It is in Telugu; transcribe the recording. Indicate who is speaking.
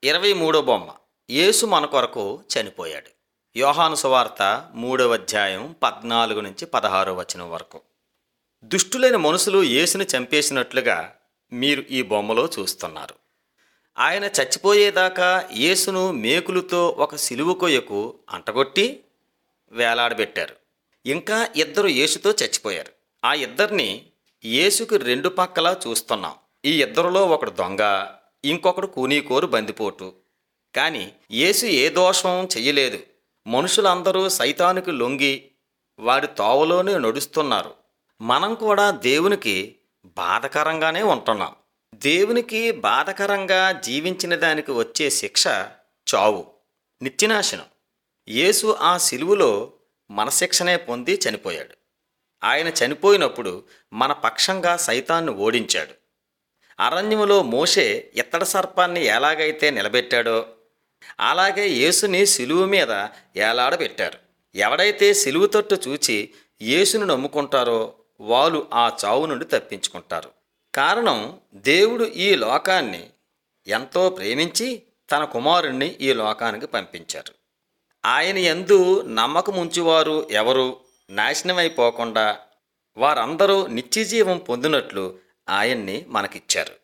Speaker 1: ఇరవై మూడో బొమ్మ యేసు మన కొరకు చనిపోయాడు యోహాను సువార్త మూడవ అధ్యాయం పద్నాలుగు నుంచి పదహారో వచనం వరకు దుష్టులైన మనుషులు యేసుని చంపేసినట్లుగా మీరు ఈ బొమ్మలో చూస్తున్నారు ఆయన చచ్చిపోయేదాకా యేసును మేకులతో ఒక సిలువ కొయ్యకు అంటగొట్టి వేలాడబెట్టారు ఇంకా ఇద్దరు యేసుతో చచ్చిపోయారు ఆ ఇద్దరిని యేసుకు రెండు పక్కలా చూస్తున్నాం ఈ ఇద్దరిలో ఒకడు దొంగ ఇంకొకడు కూనీకోరు బందిపోటు కానీ యేసు ఏ దోషం చెయ్యలేదు మనుషులందరూ సైతానికి లొంగి వాడి తోవలోనే నడుస్తున్నారు మనం కూడా దేవునికి బాధకరంగానే ఉంటున్నాం దేవునికి బాధకరంగా జీవించిన దానికి వచ్చే శిక్ష చావు నిత్యనాశనం యేసు ఆ సిలువులో మన శిక్షనే పొంది చనిపోయాడు ఆయన చనిపోయినప్పుడు మన పక్షంగా సైతాన్ని ఓడించాడు అరణ్యములో మోషే ఇత్తడి సర్పాన్ని ఎలాగైతే నిలబెట్టాడో అలాగే యేసుని సిలువు మీద ఏలాడబెట్టారు ఎవడైతే సిలువు తట్టు చూచి యేసును నమ్ముకుంటారో వాళ్ళు ఆ చావు నుండి తప్పించుకుంటారు కారణం దేవుడు ఈ లోకాన్ని ఎంతో ప్రేమించి తన కుమారుణ్ణి ఈ లోకానికి పంపించారు ఆయన యందు నమ్మకముంచువారు ఎవరు నాశనమైపోకుండా వారందరూ నిత్యజీవం పొందినట్లు ఆయన్ని మనకిచ్చారు